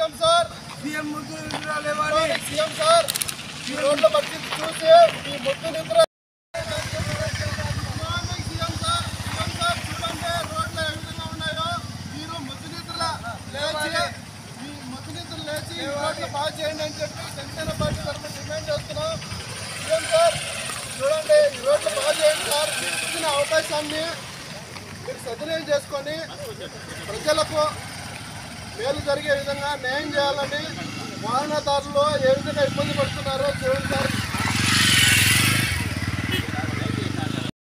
CM sir CM ముద్దు నిద్ర లేవాలి సీఎం సార్ ఈ రోడ్ల పరిస్థితి చూసి ఈ ముద్దు నిద్ర morning CM sir CM sir చూడండి రోడ్లు ఏ విధంగా ఉన్నాయో మీరు ముద్దు నిద్ర లేచి ఈ ముద్దు నిద్ర లేచి ఈ రోడ్లు బాగా చేయండి అని చెప్పి జనసేన పార్టీ తరఫున డిమాండ్ చేస్తున్నాం సీఎం సార్ చూడండి ఈ రోడ్లు బాగా చేయండి సార్ మీకు ఇచ్చిన అవకాశాన్ని మీరు సద్వినియోగం చేసుకొని ప్రజలకు మేలు జరిగే విధంగా న్యాయం చేయాలని వాహనదారులు ఏ విధంగా ఇబ్బంది పడుతున్నారో చూడండి సార్